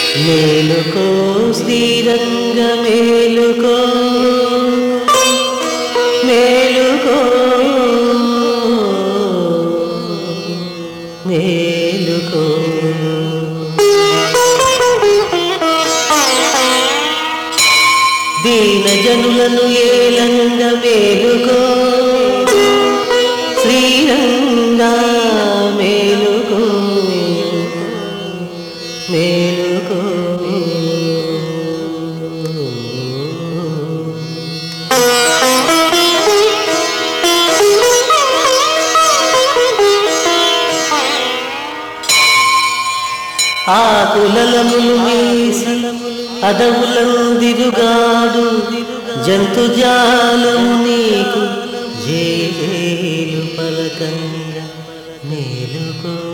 మేలుకో శ్రీరంగ మేలుకో మేలుకో మేలుకో దీన జనులను ఏలంగ మేలుకో శ్రీరంగా మేలుకో మేలుకో ఆకులములు వేసి అడవులందిరుగాడు జంతుజాలము నీకు జేలు పలకంగా మేలుకో